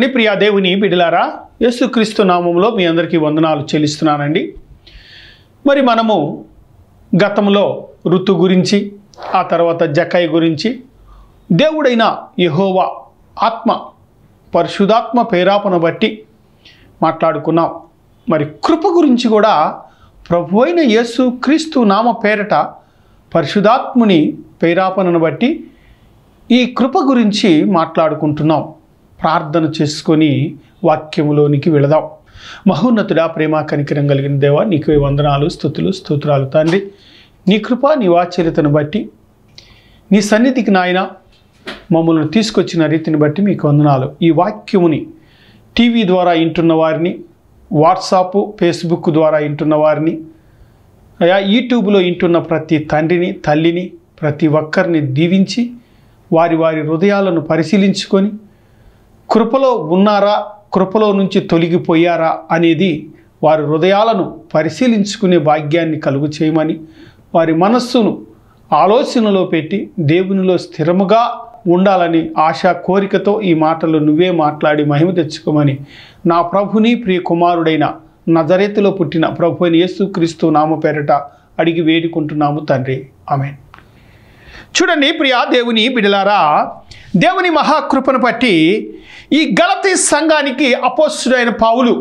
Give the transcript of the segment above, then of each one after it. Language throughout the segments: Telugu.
చూడండి ప్రియా దేవుని బిడిలారా యేసుక్రీస్తు నామంలో మీ అందరికీ వందనాలు చెల్లిస్తున్నానండి మరి మనము గతంలో ఋతు గురించి ఆ తర్వాత జకాయి గురించి దేవుడైన యెహోవా ఆత్మ పరిశుధాత్మ పేరాపను బట్టి మాట్లాడుకున్నాం మరి కృప గురించి కూడా ప్రభు అయిన యేసు క్రీస్తు నామ పేరట పరిశుధాత్ముని పేరాపనను బట్టి ఈ కృప గురించి మాట్లాడుకుంటున్నాం ప్రార్థన చేసుకొని వాక్యములోనికి వెళదాం మహోన్నతుడా ప్రేమ కనికరం కలిగిన దేవా నీకు వందనాలు స్థుతులు స్తోత్రాలు తండ్రి నీ కృప నీ వాచరితను బట్టి నీ సన్నిధికి నాయన మమ్మల్ని తీసుకొచ్చిన రీతిని బట్టి మీకు వందనాలు ఈ వాక్యముని టీవీ ద్వారా వింటున్న వారిని వాట్సాప్ ఫేస్బుక్ ద్వారా వింటున్న వారిని అయా యూట్యూబ్లో వింటున్న ప్రతి తండ్రిని తల్లిని ప్రతి ఒక్కరిని దీవించి వారి వారి హృదయాలను పరిశీలించుకొని కృపలో ఉన్నారా కృపలో నుంచి తొలగిపోయారా అనేది వారి హృదయాలను పరిశీలించుకునే భాగ్యాన్ని కలుగు చేయమని వారి మనస్సును ఆలోచనలో పెట్టి దేవునిలో స్థిరముగా ఉండాలని ఆశా కోరికతో ఈ మాటలు నువ్వే మాట్లాడి మహిమ తెచ్చుకోమని నా ప్రభుని ప్రియ కుమారుడైన నజరేతులో పుట్టిన ప్రభు అయిన యేసుక్రీస్తు నామ పేరట అడిగి వేడుకుంటున్నాము తండ్రి ఆమెన్ చూడండి ప్రియా దేవుని బిడలారా దేవుని మహాకృపను బట్టి ఈ గలతీ సంఘానికి అపోస్తుడైన పావులు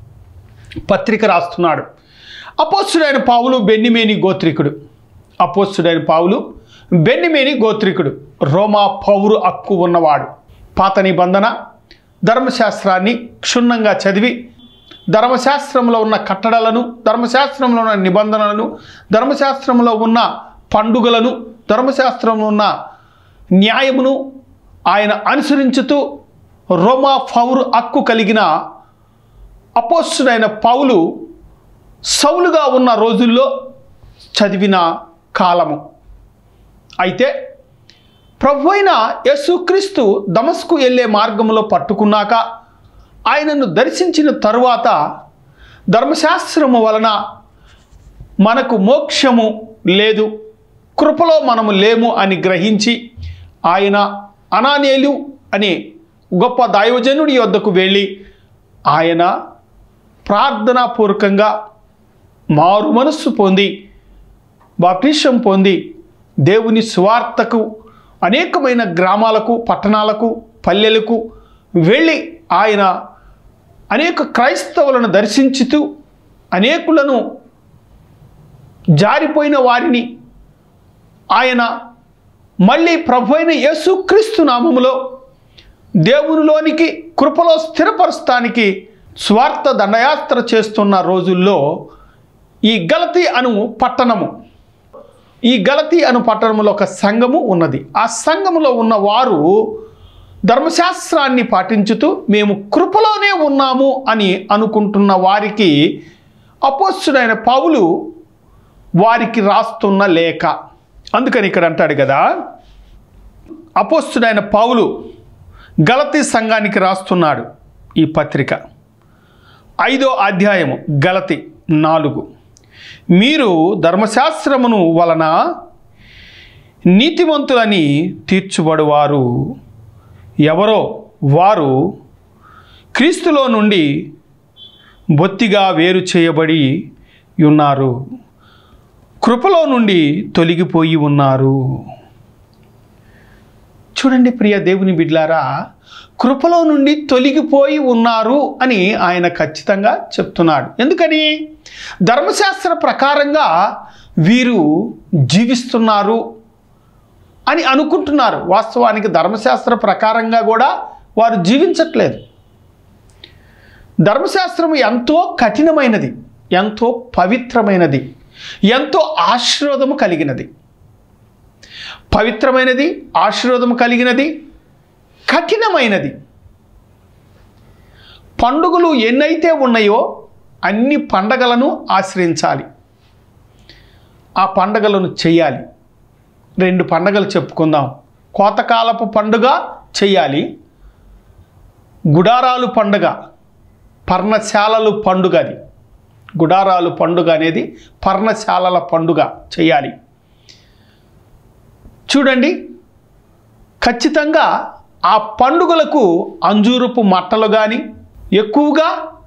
పత్రిక రాస్తున్నాడు అపోస్తుడైన పావులు బెన్నిమేని గోత్రికుడు అపోస్తుడైన పావులు బెన్నిమేని గోత్రికుడు రోమా పౌరు హక్కు ఉన్నవాడు పాత నిబంధన ధర్మశాస్త్రాన్ని క్షుణ్ణంగా చదివి ధర్మశాస్త్రంలో ఉన్న కట్టడలను ధర్మశాస్త్రంలో ఉన్న నిబంధనలను ధర్మశాస్త్రంలో ఉన్న పండుగలను ధర్మశాస్త్రంలో ఉన్న న్యాయమును ఆయన అనుసరించుతూ రోమా పౌరు హక్కు కలిగిన అపోస్తుడైన పౌలు సౌలుగా ఉన్న రోజుల్లో చదివిన కాలము అయితే ప్రభు అయిన యేసుక్రీస్తు దమస్కు వెళ్ళే మార్గంలో పట్టుకున్నాక ఆయనను దర్శించిన తరువాత ధర్మశాస్త్రము వలన మనకు మోక్షము లేదు కృపలో మనము లేము అని గ్రహించి ఆయన అనానేలు అనే గొప్ప దైవజనుడి వద్దకు వెళ్ళి ఆయన ప్రార్థనాపూర్వకంగా మారు మనస్సు పొంది బాప్టిషం పొంది దేవుని సువార్తకు అనేకమైన గ్రామాలకు పట్టణాలకు పల్లెలకు వెళ్ళి ఆయన అనేక క్రైస్తవులను దర్శించుతూ అనేకులను జారిపోయిన వారిని ఆయన మళ్ళీ ప్రభు అయిన యేసుక్రీస్తు నామములో దేవునిలోనికి కృపలో స్థిరపరుస్తానికి స్వార్థ దండయాత్ర చేస్తున్న రోజుల్లో ఈ గలతి అను పట్టణము ఈ గలతి అను పట్టణంలో ఒక సంఘము ఉన్నది ఆ సంఘములో ఉన్న వారు ధర్మశాస్త్రాన్ని పాటించుతూ మేము కృపలోనే ఉన్నాము అని అనుకుంటున్న వారికి అపోస్తుడైన పౌలు వారికి రాస్తున్న లేఖ అందుకని ఇక్కడ అంటాడు కదా అపోస్తుడైన పౌలు గలతీ సంఘానికి రాస్తున్నాడు ఈ పత్రిక ఐదో అధ్యాయము గలతి నాలుగు మీరు ధర్మశాస్త్రమును వలన నీతివంతులని తీర్చుబడువారు ఎవరో వారు క్రీస్తులో నుండి బొత్తిగా వేరు చేయబడి ఉన్నారు కృపలో నుండి తొలగిపోయి ఉన్నారు చూడండి ప్రియ దేవుని బిడ్లారా కృపలో నుండి తొలగిపోయి ఉన్నారు అని ఆయన ఖచ్చితంగా చెప్తున్నాడు ఎందుకని ధర్మశాస్త్ర ప్రకారంగా వీరు జీవిస్తున్నారు అని అనుకుంటున్నారు వాస్తవానికి ధర్మశాస్త్ర ప్రకారంగా కూడా వారు జీవించట్లేదు ధర్మశాస్త్రం ఎంతో కఠినమైనది ఎంతో పవిత్రమైనది ఎంతో ఆశీర్వాదము కలిగినది పవిత్రమైనది ఆశీర్వాదము కలిగినది కఠినమైనది పండుగలు ఎన్నైతే ఉన్నాయో అన్ని పండగలను ఆశ్రయించాలి ఆ పండగలను చేయాలి రెండు పండగలు చెప్పుకుందాం కోతకాలపు పండుగ చెయ్యాలి గుడారాలు పండుగ పర్ణశాలలు పండుగ అది గుడారాలు పండుగ అనేది పర్ణశాలల పండుగ చేయాలి చూడండి ఖచ్చితంగా ఆ పండుగలకు అంజూరపు మట్టలు కానీ ఎక్కువగా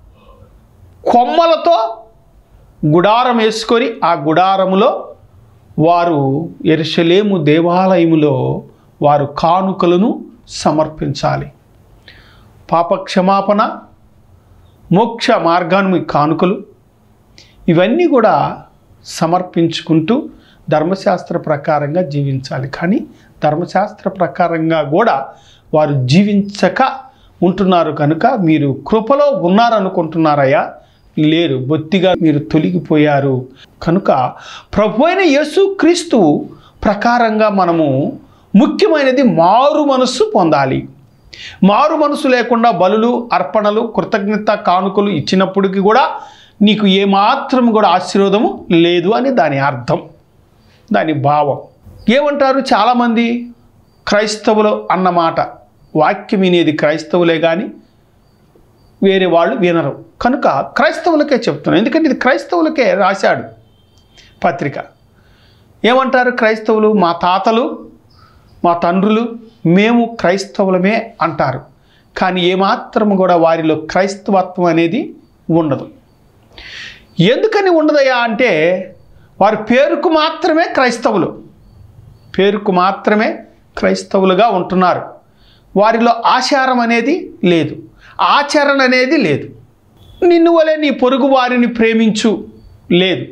కొమ్మలతో గుడారం వేసుకొని ఆ గుడారములో వారు ఎరుషలేము దేవాలయములో వారు కానుకలను సమర్పించాలి పాప క్షమాపణ మోక్ష మార్గాన్ని కానుకలు ఇవన్నీ కూడా సమర్పించుకుంటూ ధర్మశాస్త్ర ప్రకారంగా జీవించాలి కానీ ధర్మశాస్త్ర ప్రకారంగా కూడా వారు జీవించక ఉంటున్నారు కనుక మీరు కృపలో ఉన్నారనుకుంటున్నారయ్యా లేరు బొత్తిగా మీరు తొలగిపోయారు కనుక ప్రభు అయిన యేసు క్రీస్తు ప్రకారంగా మనము ముఖ్యమైనది మారు మనస్సు పొందాలి మారు మనసు లేకుండా బలులు అర్పణలు కృతజ్ఞత కానుకలు ఇచ్చినప్పటికీ కూడా నీకు ఏమాత్రం కూడా ఆశీర్వాదము లేదు అని దాని అర్థం దాని భావం ఏమంటారు చాలామంది క్రైస్తవులు అన్నమాట వాక్యం వినేది క్రైస్తవులే కానీ వేరే వాళ్ళు వినరు కనుక క్రైస్తవులకే చెప్తున్నాను ఎందుకంటే ఇది క్రైస్తవులకే రాశాడు పత్రిక ఏమంటారు క్రైస్తవులు మా తాతలు మా తండ్రులు మేము క్రైస్తవులమే అంటారు కానీ ఏమాత్రం కూడా వారిలో క్రైస్తవత్వం అనేది ఉండదు ఎందుకని ఉండదయ్యా అంటే వారి పేరుకు మాత్రమే క్రైస్తవులు పేరుకు మాత్రమే క్రైస్తవులుగా ఉంటున్నారు వారిలో ఆచారం అనేది లేదు ఆచరణ అనేది లేదు నిన్ను వలె నీ పొరుగు వారిని ప్రేమించు లేదు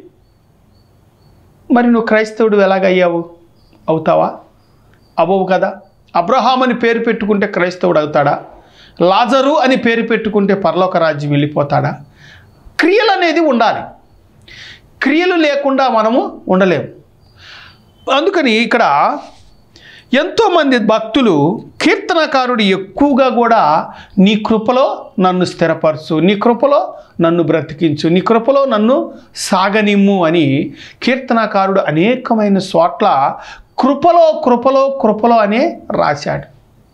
మరి నువ్వు క్రైస్తవుడు ఎలాగయ్యావు అవుతావా అవ్వవు కదా అబ్రహాం అని పేరు పెట్టుకుంటే క్రైస్తవుడు అవుతాడా లాజరు అని పేరు పెట్టుకుంటే పరలోక రాజ్యం వెళ్ళిపోతాడా క్రియలు అనేది ఉండాలి క్రియలు లేకుండా మనము ఉండలేము అందుకని ఇక్కడ ఎంతోమంది భక్తులు కీర్తనకారుడు ఎక్కువగా కూడా నీ కృపలో నన్ను స్థిరపరచు నీ కృపలో నన్ను బ్రతికించు నీ కృపలో నన్ను సాగనిమ్ము అని కీర్తనకారుడు అనేకమైన చోట్ల కృపలో కృపలో కృపలో అనే రాశాడు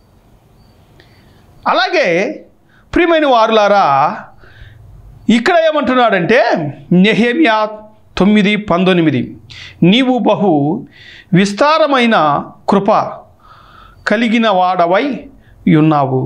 అలాగే ప్రియమైన వారులారా ఇక్కడ ఏమంటున్నాడంటే నెహేమియా తొమ్మిది పంతొమ్మిది నీవు బహు విస్తారమైన కృప కలిగిన వాడవై ఉన్నావు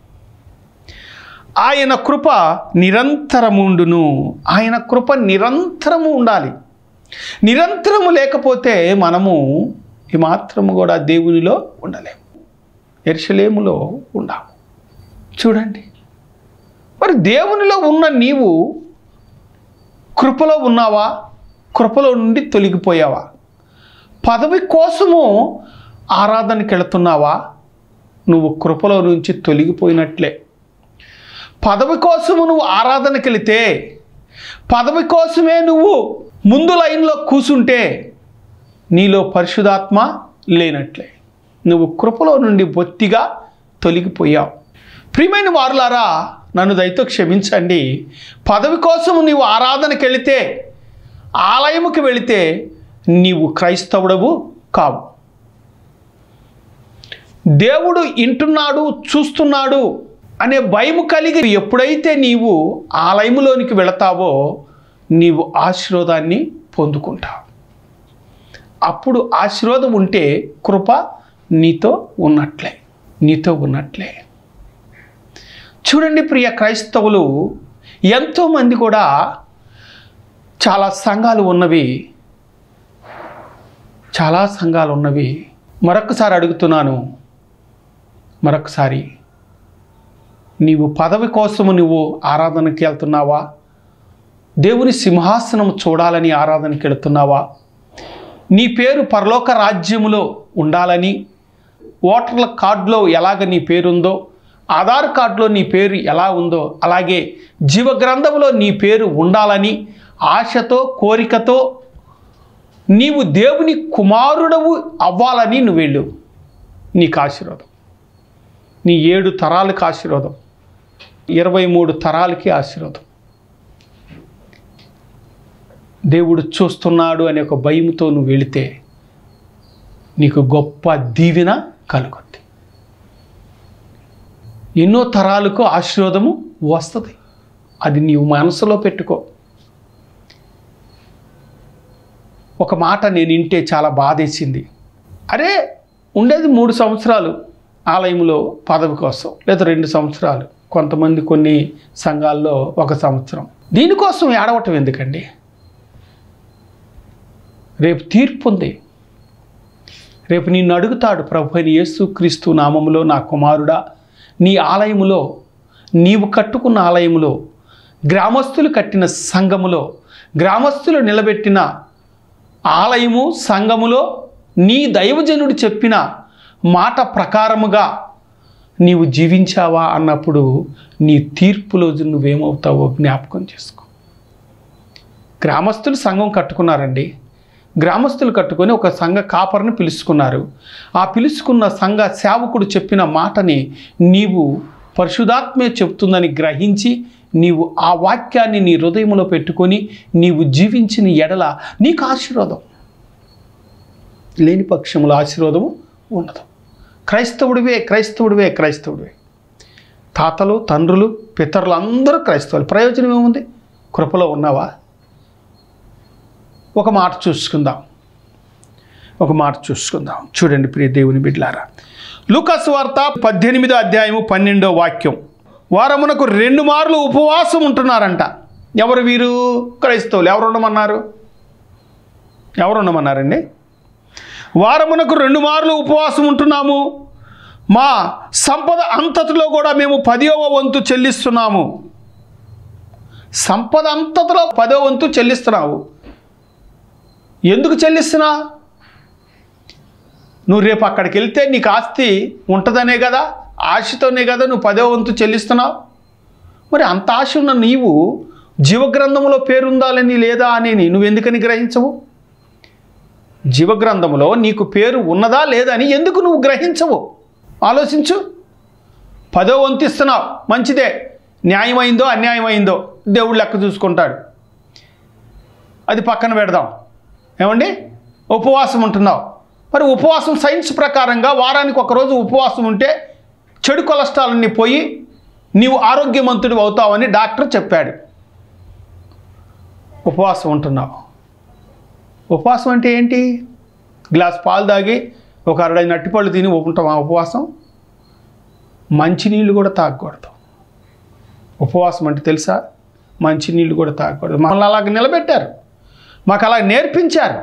ఆయన కృప నిరంతరముండును ఆయన కృప నిరంతరము ఉండాలి నిరంతరము లేకపోతే మనము ఏమాత్రము కూడా దేవునిలో ఉండలేము ఎర్షలేములో ఉండాము చూడండి మరి దేవునిలో ఉన్న నీవు కృపలో ఉన్నావా కృపలో నుండి తొలగిపోయావా పదవి కోసము ఆరాధనకి వెళుతున్నావా నువ్వు కృపలో నుంచి తొలగిపోయినట్లే పదవి కోసము నువ్వు ఆరాధనకి వెళితే పదవి కోసమే నువ్వు ముందు లైన్లో కూసుంటే నీలో పరిశుధాత్మ లేనట్లే నువ్వు కృపలో నుండి బొత్తిగా తొలగిపోయావు ప్రియమైన వారులారా నన్ను దయతో క్షమించండి పదవి కోసం నీవు ఆరాధనకి వెళితే ఆలయముకి వెళితే నీవు క్రైస్తవుడవు కావు దేవుడు ఇంటున్నాడు చూస్తున్నాడు అనే భయం కలిగి ఎప్పుడైతే నీవు ఆలయములోనికి వెళతావో నీవు ఆశీర్వాదాన్ని పొందుకుంటావు అప్పుడు ఆశీర్వాదం ఉంటే కృప నీతో ఉన్నట్లే నీతో ఉన్నట్లే చూడండి ప్రియ క్రైస్తవులు ఎంతోమంది కూడా చాలా సంఘాలు ఉన్నవి చాలా సంఘాలు ఉన్నవి మరొకసారి అడుగుతున్నాను మరొకసారి నీవు పదవి కోసము నువ్వు ఆరాధనకి వెళ్తున్నావా దేవుని సింహాసనం చూడాలని ఆరాధనకి వెళుతున్నావా నీ పేరు పరలోక రాజ్యములో ఉండాలని ఓటర్ల కార్డులో ఎలాగ నీ పేరుందో ఆధార్ కార్డులో నీ పేరు ఎలా ఉందో అలాగే జీవగ్రంథంలో నీ పేరు ఉండాలని ఆశతో కోరికతో నీవు దేవుని కుమారుడవు అవ్వాలని నువ్వు వెళ్ళు నీకు ఆశీర్వాదం నీ ఏడు తరాలకు ఆశీర్వాదం ఇరవై మూడు తరాలకి ఆశీర్వాదం దేవుడు చూస్తున్నాడు అనే ఒక భయంతో నువ్వు వెళితే నీకు గొప్ప దీవెన కలుగుద్ది ఎన్నో తరాలకు ఆశీర్వాదము వస్తుంది అది నీవు మనసులో పెట్టుకో ఒక మాట నేను వింటే చాలా బాధేసింది అరే ఉండేది మూడు సంవత్సరాలు ఆలయంలో పదవి కోసం లేదా రెండు సంవత్సరాలు కొంతమంది కొన్ని సంఘాల్లో ఒక సంవత్సరం దీనికోసం ఏడవటం ఎందుకండి రేపు తీర్పు ఉంది రేపు నిన్ను అడుగుతాడు ప్రభు అయిన యేసు క్రీస్తు నామములో నా కుమారుడా నీ ఆలయములో నీవు కట్టుకున్న ఆలయములో గ్రామస్తులు కట్టిన సంఘములో గ్రామస్తులు నిలబెట్టిన ఆలయము సంఘములో నీ దైవజనుడు చెప్పిన మాట ప్రకారముగా నీవు జీవించావా అన్నప్పుడు నీ తీర్పులో నువ్వేమవుతావో జ్ఞాపకం చేసుకో గ్రామస్తులు సంఘం కట్టుకున్నారండి గ్రామస్తులు కట్టుకొని ఒక సంఘ కాపరిని పిలుచుకున్నారు ఆ పిలుచుకున్న సంఘ సేవకుడు చెప్పిన మాటని నీవు పరిశుధాత్మే చెప్తుందని గ్రహించి నీవు ఆ వాక్యాన్ని నీ హృదయంలో పెట్టుకొని నీవు జీవించిన ఎడల నీకు ఆశీర్వాదం లేని పక్షంలో ఆశీర్వాదము ఉండదు క్రైస్తవుడివే క్రైస్తవుడివే క్రైస్తవుడివే తాతలు తండ్రులు పితరులు అందరూ క్రైస్తవులు ప్రయోజనం ఏముంది కృపలో ఉన్నావా ఒక మాట చూసుకుందాం ఒక మాట చూసుకుందాం చూడండి ప్రియ దేవుని బిడ్లారా లూకాస్ వార్త పద్దెనిమిదో అధ్యాయము పన్నెండో వాక్యం వారమునకు రెండు మార్లు ఉపవాసం ఉంటున్నారంట ఎవరు వీరు క్రైస్తవులు ఎవరు ఉండమన్నారు ఎవరు ఉండమన్నారండి వారమునకు రెండు మార్లు ఉపవాసం ఉంటున్నాము మా సంపద అంతటిలో కూడా మేము పదవ వంతు చెల్లిస్తున్నాము సంపద అంతటిలో పదో వంతు చెల్లిస్తున్నావు ఎందుకు చెల్లిస్తున్నా నువ్వు రేపు అక్కడికి వెళ్తే నీకు ఆస్తి ఉంటుందనే కదా ఆశతోనే కదా నువ్వు పదో వంతు చెల్లిస్తున్నావు మరి అంత ఆశ ఉన్న నీవు జీవగ్రంథంలో పేరుందాలని లేదా అని నువ్వెందుకని గ్రహించవు జీవగ్రంథంలో నీకు పేరు ఉన్నదా లేదా అని ఎందుకు నువ్వు గ్రహించవు ఆలోచించు పదో వంతు ఇస్తున్నావు మంచిదే న్యాయమైందో అన్యాయమైందో దేవుడు లెక్క చూసుకుంటాడు అది పక్కన పెడదాం ఏమండి ఉపవాసం ఉంటున్నావు మరి ఉపవాసం సైన్స్ ప్రకారంగా వారానికి ఒకరోజు ఉపవాసం ఉంటే చెడు కొలెస్ట్రాల్ అన్ని పోయి నీవు ఆరోగ్యవంతుడు అవుతావని డాక్టర్ చెప్పాడు ఉపవాసం ఉంటున్నావు ఉపవాసం అంటే ఏంటి గ్లాస్ పాలు తాగి ఒక అరడై నట్టిపళ్ళు తిని ఉంటాం ఆ ఉపవాసం మంచినీళ్ళు కూడా తాగకూడదు ఉపవాసం అంటే తెలుసా మంచినీళ్ళు కూడా తాగకూడదు మమ్మల్ని అలాగ నిలబెట్టారు మాకు అలా నేర్పించారు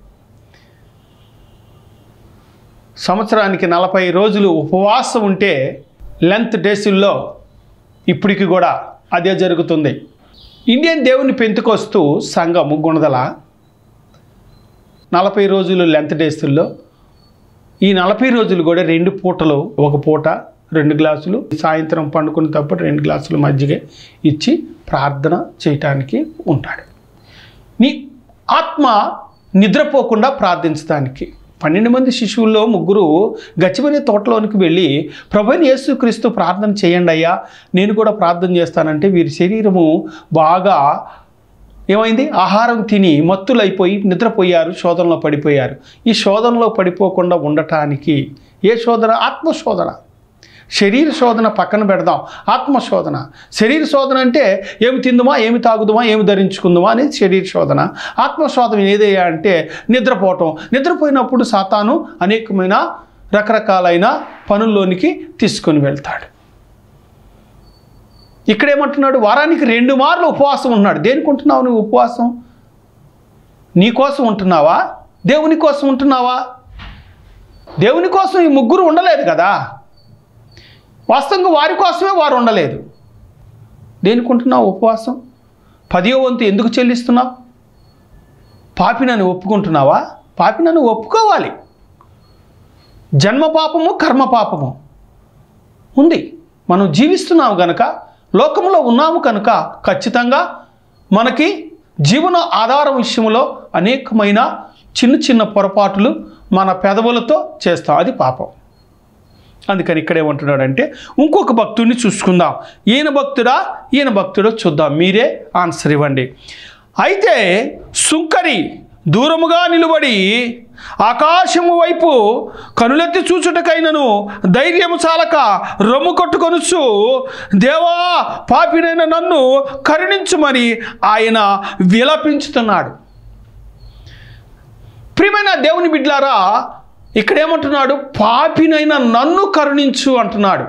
సంవత్సరానికి నలభై రోజులు ఉపవాసం ఉంటే లెంత్ డేసుల్లో ఇప్పటికి కూడా అదే జరుగుతుంది ఇండియన్ దేవుని పెంతుకొస్తూ సంఘము గుణదల నలభై రోజులు లెంత్ డేసుల్లో ఈ నలభై రోజులు కూడా రెండు పూటలు ఒక పూట రెండు గ్లాసులు సాయంత్రం పండుకునేటప్పుడు రెండు గ్లాసులు మజ్జిగ ఇచ్చి ప్రార్థన చేయటానికి ఉంటాడు నీ ఆత్మ నిద్రపోకుండా ప్రార్థించడానికి పన్నెండు మంది శిశువుల్లో ముగ్గురు గచ్చిమని తోటలోనికి వెళ్ళి ప్రభుని యేసుక్రీస్తు ప్రార్థన చేయండి అయ్యా నేను కూడా ప్రార్థన చేస్తానంటే వీరి శరీరము బాగా ఏమైంది ఆహారం తిని మత్తులైపోయి నిద్రపోయారు శోధనలో పడిపోయారు ఈ శోధనలో పడిపోకుండా ఉండటానికి ఏ శోధన ఆత్మశోధన శరీర శోధన పక్కన పెడదాం ఆత్మశోధన శరీర శోధన అంటే ఏమి తిందుమా ఏమి తాగుదుమా ఏమి ధరించుకుందుమా అనేది శరీర శోధన ఆత్మశోధన ఏదయ్యా అంటే నిద్రపోవటం నిద్రపోయినప్పుడు సాతాను అనేకమైన రకరకాలైన పనుల్లోనికి తీసుకొని వెళ్తాడు ఇక్కడ ఏమంటున్నాడు వారానికి రెండు మార్లు ఉపవాసం ఉంటున్నాడు దేనికి ఉంటున్నావు నువ్వు ఉపవాసం నీ కోసం ఉంటున్నావా దేవుని కోసం ఉంటున్నావా దేవుని కోసం ఈ ముగ్గురు ఉండలేదు కదా వాస్తవంగా వారి కోసమే వారు ఉండలేదు దేనికి ఉంటున్నావు ఉపవాసం పదియో వంతు ఎందుకు చెల్లిస్తున్నావు పాపినని ఒప్పుకుంటున్నావా పాపినని ఒప్పుకోవాలి జన్మ పాపము కర్మ పాపము ఉంది మనం జీవిస్తున్నాము గనక లోకంలో ఉన్నాము కనుక ఖచ్చితంగా మనకి జీవన ఆధారం విషయంలో అనేకమైన చిన్న చిన్న పొరపాట్లు మన పెదవులతో చేస్తాం అది పాపం అందుకని ఇక్కడ ఏమంటున్నాడంటే ఇంకొక భక్తుడిని చూసుకుందాం ఈయన భక్తుడా ఈయన భక్తుడో చూద్దాం మీరే ఆన్సర్ ఇవ్వండి అయితే సుంకరి దూరముగా నిలబడి ఆకాశము వైపు కనులెత్తి చూచుటకైనను ధైర్యము చాలక రొమ్ము కొట్టుకొనుచు దేవా పాపినైన నన్ను కరుణించుమని ఆయన విలపించుతున్నాడు ప్రియమైన దేవుని బిడ్లారా ఇక్కడ ఏమంటున్నాడు పాపినైన నన్ను కరుణించు అంటున్నాడు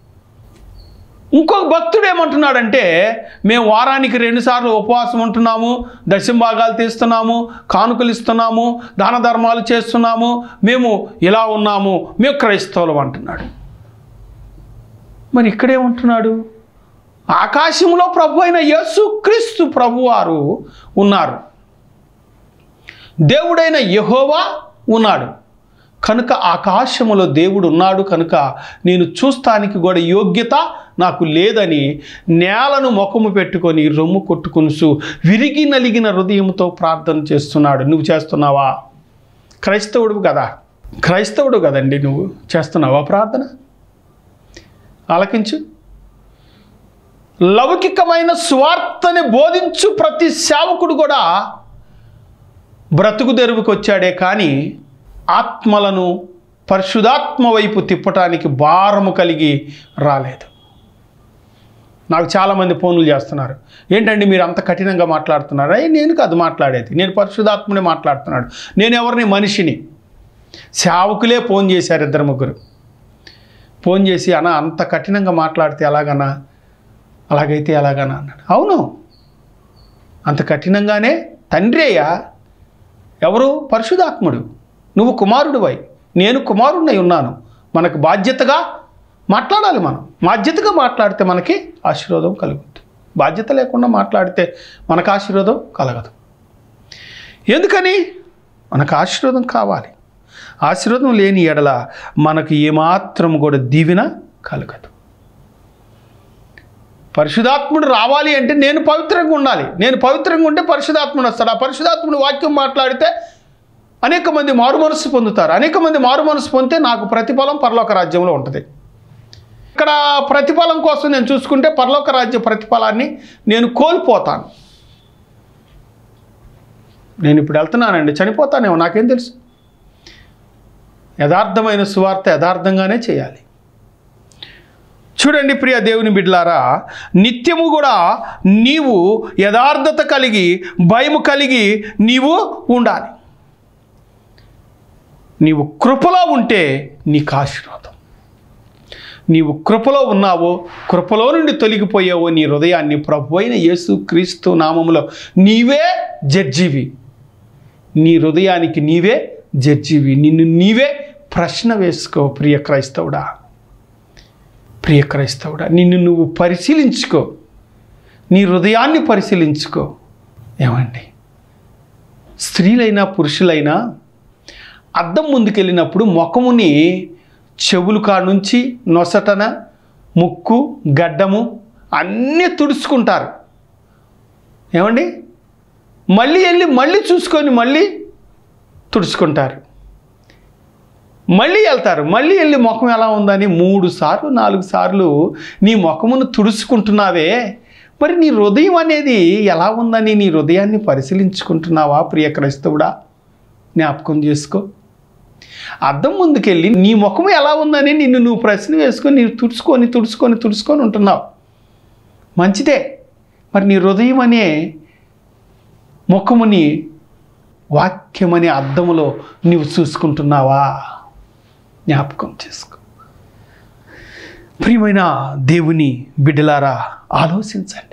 ఇంకొక భక్తుడు ఏమంటున్నాడంటే మేము వారానికి రెండుసార్లు ఉపవాసం ఉంటున్నాము దశంభాగాలు తీస్తున్నాము కానుకలు ఇస్తున్నాము దాన ధర్మాలు చేస్తున్నాము మేము ఇలా ఉన్నాము మేము క్రైస్తవులం అంటున్నాడు మరి ఇక్కడేమంటున్నాడు ఆకాశంలో ప్రభు అయిన యేసు క్రీస్తు ప్రభువారు ఉన్నారు దేవుడైన యెహోవా ఉన్నాడు కనుక ఆకాశములో దేవుడు ఉన్నాడు కనుక నేను చూస్తానికి కూడా యోగ్యత నాకు లేదని నేలను ముఖము పెట్టుకొని రొమ్ము కొట్టుకొనుసు విరిగి నలిగిన హృదయంతో ప్రార్థన చేస్తున్నాడు నువ్వు చేస్తున్నావా క్రైస్తవుడు కదా క్రైస్తవుడు కదండి నువ్వు చేస్తున్నావా ప్రార్థన ఆలకించు లౌకికమైన స్వార్థని బోధించు ప్రతి సేవకుడు కూడా బ్రతుకు తెరువుకి వచ్చాడే కానీ ఆత్మలను పరిశుధాత్మ వైపు తిప్పటానికి భారము కలిగి రాలేదు నాకు చాలామంది ఫోన్లు చేస్తున్నారు ఏంటండి మీరు అంత కఠినంగా మాట్లాడుతున్నారు అయ్యి నేను కాదు మాట్లాడేది నేను పరిశుధాత్మనే మాట్లాడుతున్నాడు నేను ఎవరిని మనిషిని సేవకులే ఫోన్ చేశారు ఇద్దరు ముగ్గురు ఫోన్ చేసి అన్న అంత కఠినంగా మాట్లాడితే ఎలాగన్నా అలాగైతే ఎలాగన్నా అన్నాడు అవును అంత కఠినంగానే తండ్రి అయ్యా ఎవరు పరిశుధాత్ముడు నువ్వు కుమారుడివై నేను కుమారుడినై ఉన్నాను మనకు బాధ్యతగా మాట్లాడాలి మనం బాధ్యతగా మాట్లాడితే మనకి ఆశీర్వాదం కలుగుతుంది బాధ్యత లేకుండా మాట్లాడితే మనకు ఆశీర్వాదం కలగదు ఎందుకని మనకు ఆశీర్వాదం కావాలి ఆశీర్వాదం లేని ఎడల మనకు ఏమాత్రం కూడా దీవెన కలగదు పరిశుధాత్ముడు రావాలి అంటే నేను పవిత్రంగా ఉండాలి నేను పవిత్రంగా ఉంటే పరిశుధాత్ముడు వస్తాడు ఆ పరిశుధాత్ముడు వాక్యం మాట్లాడితే అనేక మంది మారు మనసు పొందుతారు అనేక మంది మారు మనసు పొందితే నాకు ప్రతిఫలం పరలోక రాజ్యంలో ఉంటుంది ఇక్కడ ప్రతిఫలం కోసం నేను చూసుకుంటే పరలోక రాజ్య ప్రతిఫలాన్ని నేను కోల్పోతాను నేను ఇప్పుడు వెళ్తున్నానండి చనిపోతానేమో నాకేం తెలుసు యథార్థమైన సువార్త యథార్థంగానే చేయాలి చూడండి ప్రియ దేవుని బిడ్డలారా నిత్యము కూడా నీవు యథార్థత కలిగి భయము కలిగి నీవు ఉండాలి నీవు కృపలో ఉంటే నీకు ఆశీర్వాదం నీవు కృపలో ఉన్నావో కృపలో నుండి తొలగిపోయావో నీ హృదయాన్ని ప్రభు అయిన యేసు క్రీస్తు నామములో నీవే జడ్జివి నీ హృదయానికి నీవే జడ్జివి నిన్ను నీవే ప్రశ్న వేసుకో ప్రియ క్రైస్తవుడా ప్రియ క్రైస్తవుడా నిన్ను నువ్వు పరిశీలించుకో నీ హృదయాన్ని పరిశీలించుకో ఏమండి స్త్రీలైనా పురుషులైనా అద్దం ముందుకెళ్ళినప్పుడు ముఖముని చెవులు కానుంచి నొసటన ముక్కు గడ్డము అన్నీ తుడుచుకుంటారు ఏమండి మళ్ళీ వెళ్ళి మళ్ళీ చూసుకొని మళ్ళీ తుడుచుకుంటారు మళ్ళీ వెళ్తారు మళ్ళీ వెళ్ళి ముఖం ఎలా ఉందని మూడు సార్లు నాలుగు సార్లు నీ ముఖమును తుడుచుకుంటున్నావే మరి నీ హృదయం అనేది ఎలా ఉందని నీ హృదయాన్ని పరిశీలించుకుంటున్నావా ప్రియ క్రైస్తవుడా జ్ఞాపకం చేసుకో అద్దం ముందుకెళ్ళి నీ ముఖం ఎలా ఉందని నిన్ను నువ్వు ప్రశ్న వేసుకొని నీవు తుడుచుకొని తుడుచుకొని తుడుచుకొని ఉంటున్నావు మంచిదే మరి నీ హృదయం అనే ముఖముని వాక్యమనే అద్దములో నీవు చూసుకుంటున్నావా జ్ఞాపకం చేసుకో ప్రియమైన దేవుని బిడ్డలారా ఆలోచించండి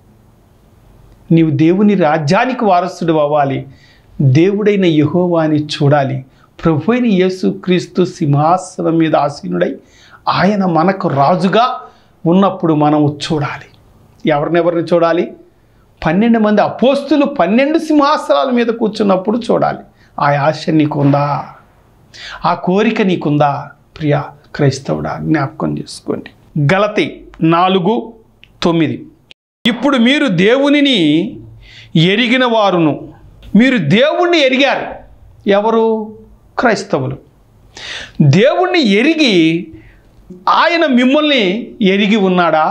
నీవు దేవుని రాజ్యానికి వారసుడు అవ్వాలి దేవుడైన యహోవాని చూడాలి ప్రభు అయిన యేసు క్రీస్తు సింహాసనం మీద ఆసీనుడై ఆయన మనకు రాజుగా ఉన్నప్పుడు మనము చూడాలి ఎవరినెవరిని చూడాలి పన్నెండు మంది అపోస్తులు పన్నెండు సింహాసనాల మీద కూర్చున్నప్పుడు చూడాలి ఆ ఆశ నీకుందా ఆ కోరిక నీకుందా ప్రియ క్రైస్తవుడా జ్ఞాపకం చేసుకోండి గలతి నాలుగు తొమ్మిది ఇప్పుడు మీరు దేవునిని ఎరిగిన వారును మీరు దేవుణ్ణి ఎరిగారు ఎవరు క్రైస్తవులు దేవుణ్ణి ఎరిగి ఆయన మిమ్మల్ని ఎరిగి ఉన్నాడా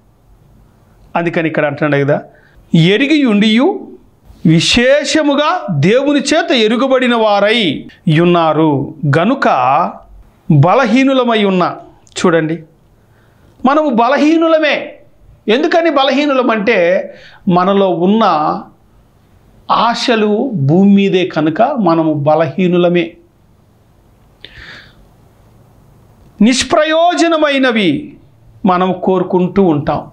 అందుకని ఇక్కడ అంటున్నాడు కదా ఎరిగి ఉండియు విశేషముగా దేవుని చేత ఎరుగబడిన వారై ఉన్నారు గనుక బలహీనులమై ఉన్న చూడండి మనము బలహీనులమే ఎందుకని బలహీనులమంటే మనలో ఉన్న ఆశలు భూమి మీదే కనుక మనము బలహీనులమే నిష్ప్రయోజనమైనవి మనం కోరుకుంటూ ఉంటాం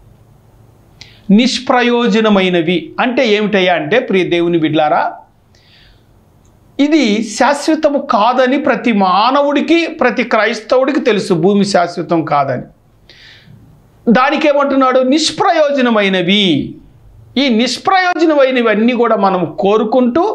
నిష్ప్రయోజనమైనవి అంటే ఏమిటయ్యా అంటే ప్రియ దేవుని బిడ్లారా ఇది శాశ్వతము కాదని ప్రతి మానవుడికి ప్రతి క్రైస్తవుడికి తెలుసు భూమి శాశ్వతం కాదని దానికి ఏమంటున్నాడు నిష్ప్రయోజనమైనవి ఈ నిష్ప్రయోజనమైనవన్నీ కూడా మనం కోరుకుంటూ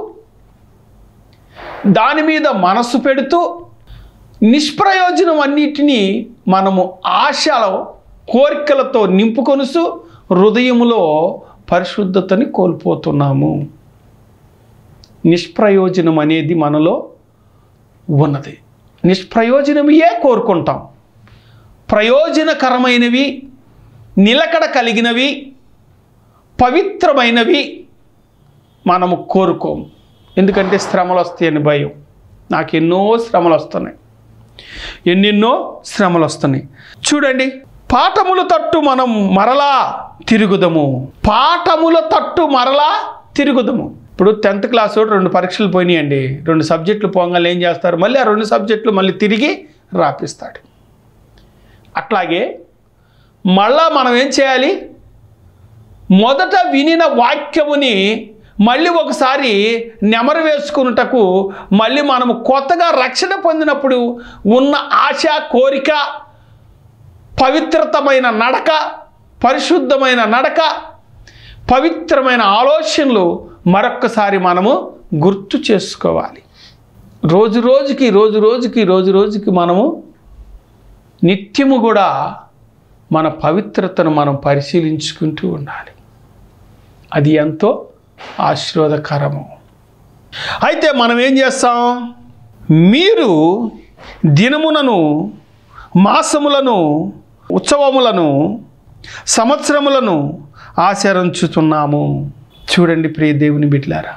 దాని మీద మనసు పెడుతూ నిష్ప్రయోజనం అన్నిటినీ మనము ఆశల కోరికలతో నింపుకొనుసు హృదయములో పరిశుద్ధతని కోల్పోతున్నాము నిష్ప్రయోజనం అనేది మనలో ఉన్నది నిష్ప్రయోజనమియే కోరుకుంటాం ప్రయోజనకరమైనవి నిలకడ కలిగినవి పవిత్రమైనవి మనము కోరుకోము ఎందుకంటే శ్రమలు వస్తాయని భయం నాకు ఎన్నో శ్రమలు వస్తున్నాయి ఎన్నెన్నో శ్రమలు వస్తున్నాయి చూడండి పాఠముల తట్టు మనం మరలా తిరుగుదము పాఠముల తట్టు మరలా తిరుగుదము ఇప్పుడు టెన్త్ క్లాస్ వాడు రెండు పరీక్షలు పోయినాయండి రెండు సబ్జెక్టులు పోగానే ఏం చేస్తారు మళ్ళీ ఆ రెండు సబ్జెక్టులు మళ్ళీ తిరిగి రాపిస్తాడు అట్లాగే మళ్ళా మనం ఏం చేయాలి మొదట వినిన వాక్యముని మళ్ళీ ఒకసారి నెమరు వేసుకున్నటకు మళ్ళీ మనము కొత్తగా రక్షణ పొందినప్పుడు ఉన్న ఆశ కోరిక పవిత్రతమైన నడక పరిశుద్ధమైన నడక పవిత్రమైన ఆలోచనలు మరొక్కసారి మనము గుర్తు చేసుకోవాలి రోజు రోజుకి రోజు రోజుకి రోజు రోజుకి మనము నిత్యము కూడా మన పవిత్రతను మనం పరిశీలించుకుంటూ ఉండాలి అది ఎంతో ఆశీర్వాదకరము అయితే మనం ఏం చేస్తాం మీరు దినములను మాసములను ఉత్సవములను సంవత్సరములను ఆచరించుతున్నాము చూడండి ప్రియ దేవుని బిడ్లారా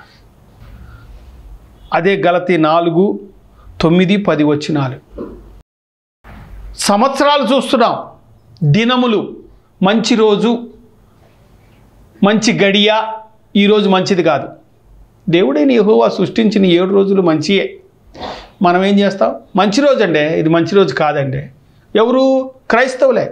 అదే గలతి నాలుగు తొమ్మిది పది వచ్చినాలు సంవత్సరాలు చూస్తున్నాం దినములు మంచి రోజు మంచి గడియ ఈరోజు మంచిది కాదు దేవుడైన యెహోవా సృష్టించిన ఏడు రోజులు మంచియే మనం ఏం చేస్తాం మంచి రోజు అండి ఇది మంచి రోజు కాదండి ఎవరు క్రైస్తవులే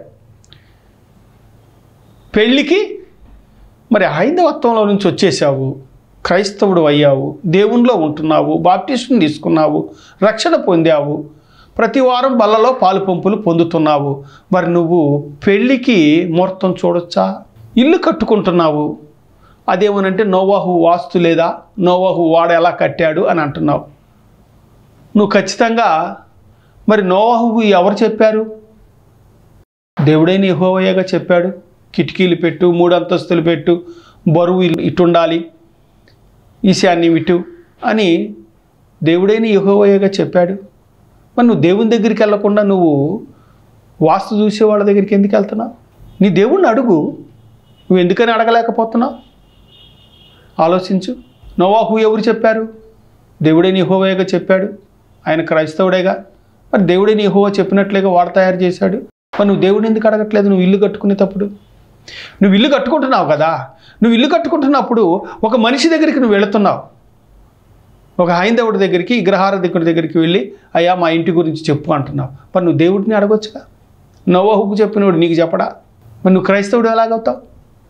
పెళ్ళికి మరి హైందవత్వంలో నుంచి వచ్చేసావు క్రైస్తవుడు అయ్యావు దేవునిలో ఉంటున్నావు బాప్టిస్టుని తీసుకున్నావు రక్షణ పొందావు ప్రతి వారం బల్లలో పాలు పంపులు పొందుతున్నావు మరి నువ్వు పెళ్ళికి ముహూర్తం చూడొచ్చా ఇల్లు కట్టుకుంటున్నావు అదేమనంటే నోవాహు వాస్తు లేదా నోవాహు వాడు ఎలా కట్టాడు అని అంటున్నావు నువ్వు ఖచ్చితంగా మరి నోవాహు ఎవరు చెప్పారు దేవుడైన యెహోవయ్యగా చెప్పాడు కిటికీలు పెట్టు మూడు అంతస్తులు పెట్టు బరువు ఇటు ఉండాలి ఈశాన్యం ఇటు అని దేవుడైన యెహోవయ్యగా చెప్పాడు మరి నువ్వు దేవుని దగ్గరికి వెళ్ళకుండా నువ్వు వాస్తు చూసే వాళ్ళ దగ్గరికి ఎందుకు వెళ్తున్నావు నీ దేవుణ్ణి అడుగు నువ్వు ఎందుకని అడగలేకపోతున్నావు ఆలోచించు నోవాహు ఎవరు చెప్పారు దేవుడైన యెహోవయ్యగా చెప్పాడు ఆయన క్రైస్తవుడేగా మరి దేవుడైన యెహోవా చెప్పినట్లుగా వాడు తయారు చేశాడు మరి నువ్వు దేవుడిని ఎందుకు అడగట్లేదు నువ్వు ఇల్లు కట్టుకునేటప్పుడు నువ్వు ఇల్లు కట్టుకుంటున్నావు కదా నువ్వు ఇల్లు కట్టుకుంటున్నప్పుడు ఒక మనిషి దగ్గరికి నువ్వు వెళుతున్నావు ఒక హైందవుడి దగ్గరికి విగ్రహారధికుడి దగ్గరికి వెళ్ళి అయ్యా మా ఇంటి గురించి చెప్పు అంటున్నావు మరి నువ్వు దేవుడిని అడగొచ్చుగా నవ్వహుకు చెప్పినోడు నీకు చెప్పడా మరి నువ్వు క్రైస్తవుడు ఎలాగవుతావు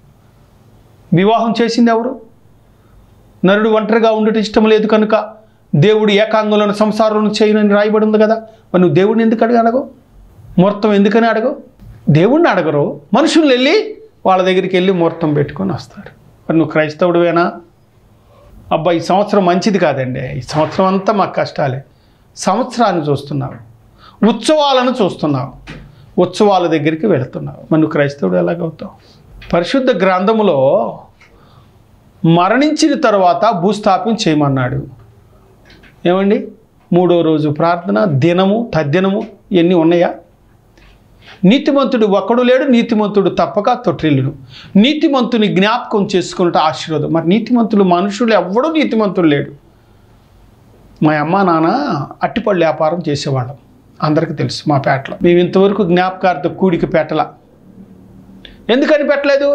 వివాహం చేసింది ఎవరు నరుడు ఒంటరిగా ఉండటం ఇష్టం లేదు కనుక దేవుడు ఏకాంగులను సంసారం చేయనని రాయబడి ఉంది కదా మరి నువ్వు దేవుడిని ఎందుకు అడగ అడగవు ముహూర్తం ఎందుకని అడగవు దేవుణ్ణి అడగరు మనుషులు వెళ్ళి వాళ్ళ దగ్గరికి వెళ్ళి ముహూర్తం పెట్టుకొని వస్తారు మరి నువ్వు క్రైస్తవుడివేనా అబ్బా ఈ సంవత్సరం మంచిది కాదండి ఈ సంవత్సరం అంతా మాకు కష్టాలే సంవత్సరాన్ని చూస్తున్నావు ఉత్సవాలను చూస్తున్నావు ఉత్సవాల దగ్గరికి వెళుతున్నావు మరి నువ్వు క్రైస్తవుడు ఎలాగవుతావు పరిశుద్ధ గ్రంథములో మరణించిన తర్వాత భూస్థాపన చేయమన్నాడు ఏమండి మూడో రోజు ప్రార్థన దినము తద్దినము ఇవన్నీ ఉన్నాయా నీతిమంతుడు ఒక్కడు లేడు నీతిమంతుడు తప్పక తొట్టిల్లును నీతిమంతుని జ్ఞాపకం చేసుకున్నట్టు ఆశీర్వాదం మరి నీతిమంతులు మనుషులు ఎవ్వడూ నీతిమంతుడు లేడు మా అమ్మ నాన్న అట్టిపళ్ళు వ్యాపారం చేసేవాళ్ళం అందరికీ తెలుసు మా పేటలో మేము ఇంతవరకు జ్ఞాపకార్థ కూడికి పెట్టల ఎందుకని పెట్టలేదు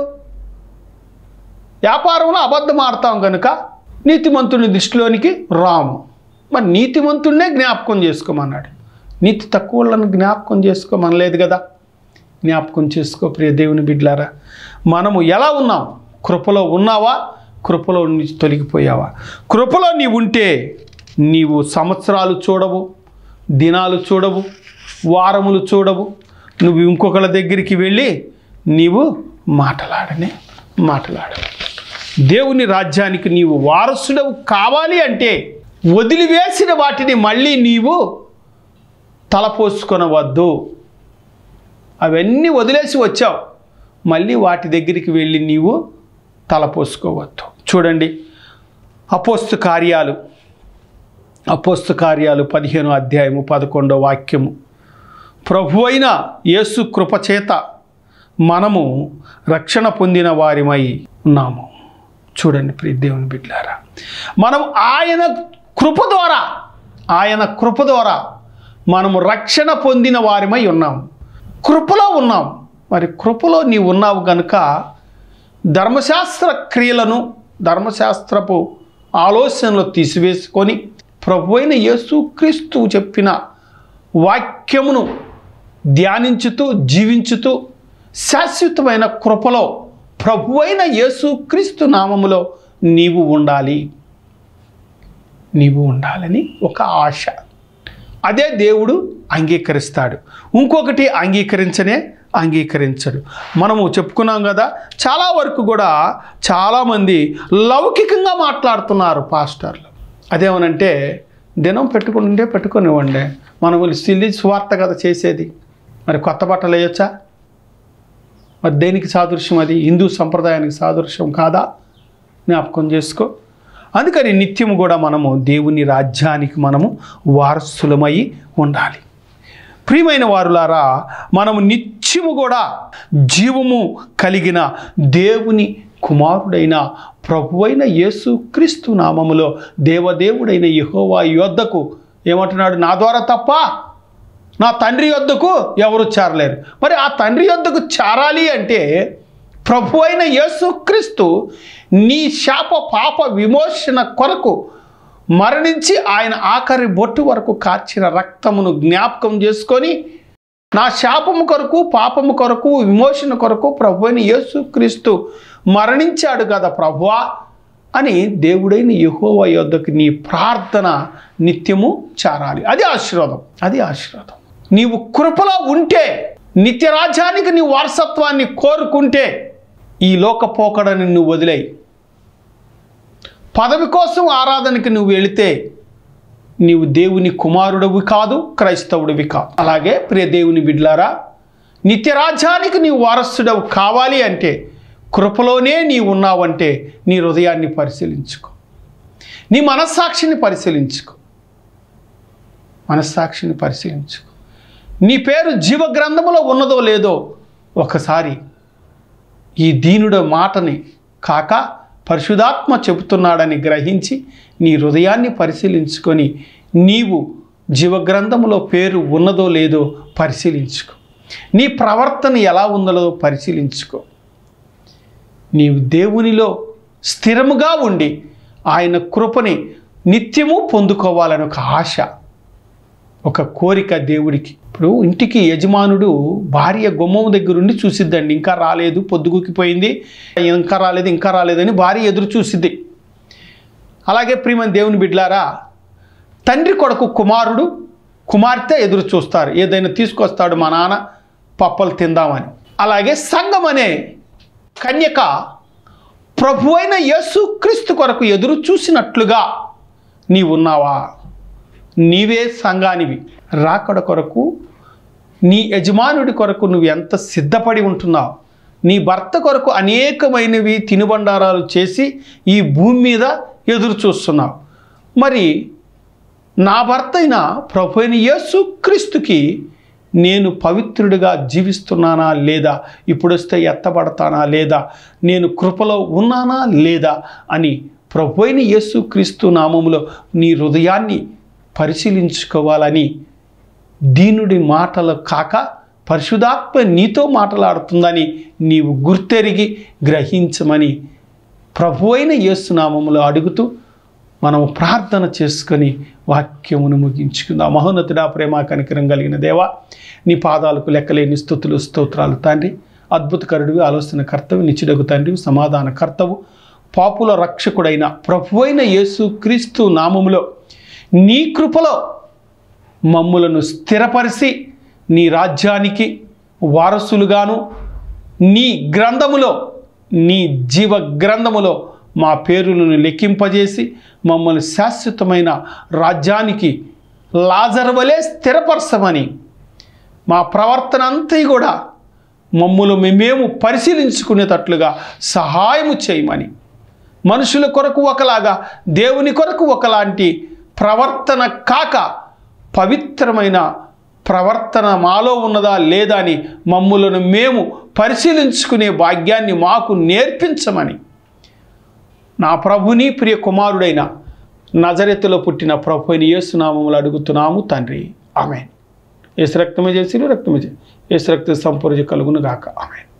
వ్యాపారంలో అబద్ధం ఆడతాం కనుక నీతిమంతుని దృష్టిలోనికి రాము మరి నీతిమంతుడినే జ్ఞాపకం చేసుకోమన్నాడు నీతి తక్కువలను జ్ఞాపకం చేసుకోమనలేదు కదా జ్ఞాపకం చేసుకో ప్రియ దేవుని బిడ్లారా మనము ఎలా ఉన్నాం కృపలో ఉన్నావా కృపలో నుంచి తొలగిపోయావా కృపలో నీవు ఉంటే నీవు సంవత్సరాలు చూడవు దినాలు చూడవు వారములు చూడవు నువ్వు ఇంకొకళ్ళ దగ్గరికి వెళ్ళి నీవు మాటలాడనే మాటలాడవు దేవుని రాజ్యానికి నీవు వారసుడవు కావాలి అంటే వదిలివేసిన వాటిని మళ్ళీ నీవు తలపోసుకొనవద్దు అవన్నీ వదిలేసి వచ్చావు మళ్ళీ వాటి దగ్గరికి వెళ్ళి నీవు తలపోసుకోవద్దు చూడండి అపోస్తు కార్యాలు అపోస్తు కార్యాలు పదిహేను అధ్యాయము పదకొండో వాక్యము ప్రభు అయిన యేసు కృపచేత మనము రక్షణ పొందిన వారిమై ఉన్నాము చూడండి ప్రియ దేవుని బిడ్డారా మనం ఆయన కృప ద్వారా ఆయన కృప ద్వారా మనము రక్షణ పొందిన వారిమై ఉన్నాం కృపలో ఉన్నాం మరి కృపలో నీవు ఉన్నావు కనుక ధర్మశాస్త్ర క్రియలను ధర్మశాస్త్రపు ఆలోచనలు తీసివేసుకొని ప్రభు అయిన యేసుక్రీస్తు చెప్పిన వాక్యమును ధ్యానించుతూ జీవించుతూ శాశ్వతమైన కృపలో ప్రభు అయిన యేసుక్రీస్తు నామములో నీవు ఉండాలి నీవు ఉండాలని ఒక ఆశ అదే దేవుడు అంగీకరిస్తాడు ఇంకొకటి అంగీకరించనే అంగీకరించడు మనము చెప్పుకున్నాం కదా చాలా వరకు కూడా చాలామంది లౌకికంగా మాట్లాడుతున్నారు పాస్టర్లు అదేమనంటే దినం పెట్టుకుంటే పెట్టుకునివ్వండి మనం సిల్లి స్వార్థ కదా చేసేది మరి కొత్త బట్టలు వేయొచ్చా మరి దేనికి సాదృశ్యం అది హిందూ సంప్రదాయానికి సాదృశ్యం కాదా జ్ఞాపకం చేసుకో అందుకని నిత్యము కూడా మనము దేవుని రాజ్యానికి మనము వారసులమై ఉండాలి ప్రియమైన వారులారా మనము నిత్యము కూడా జీవము కలిగిన దేవుని కుమారుడైన ప్రభువైన యేసు క్రీస్తు నామములో దేవదేవుడైన యెహోవా యొద్దకు ఏమంటున్నాడు నా ద్వారా తప్ప నా తండ్రి యొద్దకు ఎవరు చేరలేరు మరి ఆ తండ్రి యొద్దకు చేరాలి అంటే ప్రభు అయిన యేసుక్రీస్తు నీ శాప పాప విమోచన కొరకు మరణించి ఆయన ఆఖరి బొట్టు వరకు కార్చిన రక్తమును జ్ఞాపకం చేసుకొని నా శాపము కొరకు పాపము కొరకు విమోచన కొరకు ప్రభు అయిన యేసుక్రీస్తు మరణించాడు కదా ప్రభువా అని దేవుడైన యెహోవా యొద్దకు నీ ప్రార్థన నిత్యము చారాలి అది ఆశీర్వాదం అది ఆశీర్వాదం నీవు కృపలో ఉంటే నిత్యరాజ్యానికి నీ వారసత్వాన్ని కోరుకుంటే ఈ లోక పోకడని నువ్వు వదిలేయి పదవి కోసం ఆరాధనకి నువ్వు వెళితే నీవు దేవుని కుమారుడవి కాదు క్రైస్తవుడివి కాదు అలాగే ప్రియ దేవుని బిడ్లారా నిత్యరాజ్యానికి నీవు వారసుడవు కావాలి అంటే కృపలోనే నీవు ఉన్నావంటే నీ హృదయాన్ని పరిశీలించుకో నీ మనస్సాక్షిని పరిశీలించుకో మనస్సాక్షిని పరిశీలించుకో నీ పేరు జీవ గ్రంథములో ఉన్నదో లేదో ఒకసారి ఈ దీనుడ మాటని కాక పరిశుధాత్మ చెబుతున్నాడని గ్రహించి నీ హృదయాన్ని పరిశీలించుకొని నీవు జీవగ్రంథములో పేరు ఉన్నదో లేదో పరిశీలించుకో నీ ప్రవర్తన ఎలా ఉందో పరిశీలించుకో నీవు దేవునిలో స్థిరముగా ఉండి ఆయన కృపని నిత్యము పొందుకోవాలని ఒక ఆశ ఒక కోరిక దేవుడికి ఇప్పుడు ఇంటికి యజమానుడు భార్య గుమ్మం దగ్గరుండి చూసిద్దండి ఇంకా రాలేదు పొద్దుగుకిపోయింది ఇంకా రాలేదు ఇంకా రాలేదని భార్య ఎదురు చూసిద్ది అలాగే ప్రియమైన దేవుని బిడ్లారా తండ్రి కొడుకు కుమారుడు కుమార్తె ఎదురు చూస్తారు ఏదైనా తీసుకొస్తాడు మా నాన్న పప్పలు తిందామని అలాగే సంఘం అనే కన్యక ప్రభు అయిన యేసు క్రీస్తు కొరకు ఎదురు చూసినట్లుగా నీవున్నావా నీవే సంఘానివి రాకడ కొరకు నీ యజమానుడి కొరకు నువ్వు ఎంత సిద్ధపడి ఉంటున్నావు నీ భర్త కొరకు అనేకమైనవి తినుబండారాలు చేసి ఈ భూమి మీద ఎదురు చూస్తున్నావు మరి నా భర్త అయిన ప్రభు అయిన యేసు క్రీస్తుకి నేను పవిత్రుడిగా జీవిస్తున్నానా లేదా ఇప్పుడొస్తే ఎత్తబడతానా లేదా నేను కృపలో ఉన్నానా లేదా అని ప్రభు అయిన యేసు క్రీస్తు నామములో నీ హృదయాన్ని పరిశీలించుకోవాలని దీనుడి మాటలు కాక పరిశుధాత్మ నీతో మాట్లాడుతుందని నీవు గుర్తెరిగి గ్రహించమని ప్రభు అయిన యేసునామములో అడుగుతూ మనం ప్రార్థన చేసుకొని వాక్యమును ముగించుకుందాం మహోన్నతుడా ప్రేమ కనికరం కలిగిన దేవా నీ పాదాలకు లెక్కలేని స్థుతులు స్తోత్రాలు తండ్రి అద్భుతకరుడివి ఆలోచన కర్తవి నిచ్చుడగు తండ్రి సమాధాన కర్తవు పాపుల రక్షకుడైన ప్రభువైన యేసు క్రీస్తు నామములో నీ కృపలో మమ్ములను స్థిరపరిచి నీ రాజ్యానికి వారసులుగాను నీ గ్రంథములో నీ జీవ గ్రంథములో మా పేరులను లెక్కింపజేసి మమ్మల్ని శాశ్వతమైన రాజ్యానికి లాజర్వలే స్థిరపరచమని మా ప్రవర్తన అంతా కూడా మమ్ములు మేము పరిశీలించుకునేటట్లుగా సహాయము చేయమని మనుషుల కొరకు ఒకలాగా దేవుని కొరకు ఒకలాంటి ప్రవర్తన కాక పవిత్రమైన ప్రవర్తన మాలో ఉన్నదా లేదా అని మమ్ములను మేము పరిశీలించుకునే భాగ్యాన్ని మాకు నేర్పించమని నా ప్రభుని ప్రియ కుమారుడైన నజరెత్తులో పుట్టిన ప్రభుని యేసునామములు అడుగుతున్నాము తండ్రి ఆమె ఏసు రక్తమే చేసి రక్తమే చేసి ఏసు రక్త సంపూర్ణ కలుగును గాక ఆమె